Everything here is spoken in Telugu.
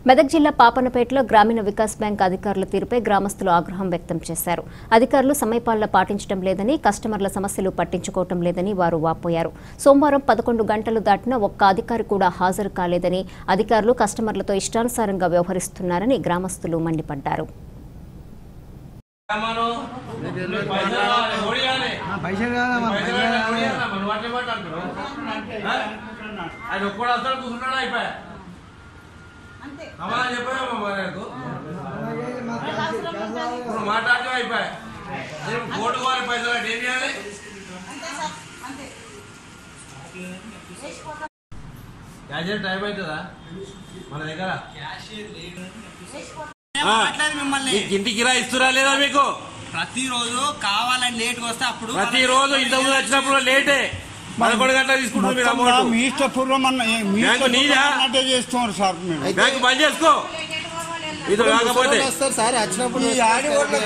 మెదక్ జిల్లా పాపన్నపేటలో గ్రామీణ వికాస్ బ్యాంక్ అధికారుల తీరుపై గ్రామస్తులు ఆగ్రహం వ్యక్తం చేశారు అధికారులు సమయపాలన పాటించడం లేదని కస్టమర్ల సమస్యలు పట్టించుకోవటం లేదని వారు వాపోయారు సోమవారం పదకొండు గంటలు దాటినా ఒక్క అధికారి కూడా హాజరు కాలేదని అధికారులు కస్టమర్లతో ఇష్టానుసారంగా వ్యవహరిస్తున్నారని గ్రామస్తులు మండిపడ్డారు మనం పైసలు కావాలి, ఓడియాలి. పైసలు కాదా మన పైసలు పైసలు కావాలి, కాదా? ఓడియాలా? మనం వాటిని మాట అంటున్నాం. ఆ? ఆయన ఒక్కడు అసలు కూర్చున్నాడు అయిపోయా సమాధానం చెప్పామా మనకు ఇప్పుడు మాట్లాడటం అయిపోయా నేను కోర్టు వారి పైసలు అంటే ఏం చేయాలి క్యాష్ టైం అవుతుందా మన దగ్గర ఆ, మాట్లాడి మిమ్మల్ని మీకు ఇంటి కిరా ఇస్తురా లేదా మీకు ప్రతిరోజు కావాలని లేట్ వస్తే అప్పుడు ప్రతిరోజు ఇంతకుముందు వచ్చినప్పుడు లేటే పదకొండు గంటలు తీసుకుంటారు మీరు మొత్తంగా అమౌంట్ మీ ఇష్టపూర్వం అన్న మీ బ్యాంకు నీదా? ఇష్టపూర్వం అన్నట్టే చేస్తున్నారు సార్ మీరు బ్యాంక్ బంద్ చేసుకో ఇది కాకపోతే వస్తారు సార్ వచ్చినప్పుడు ఈ ఆడి ఓట్ల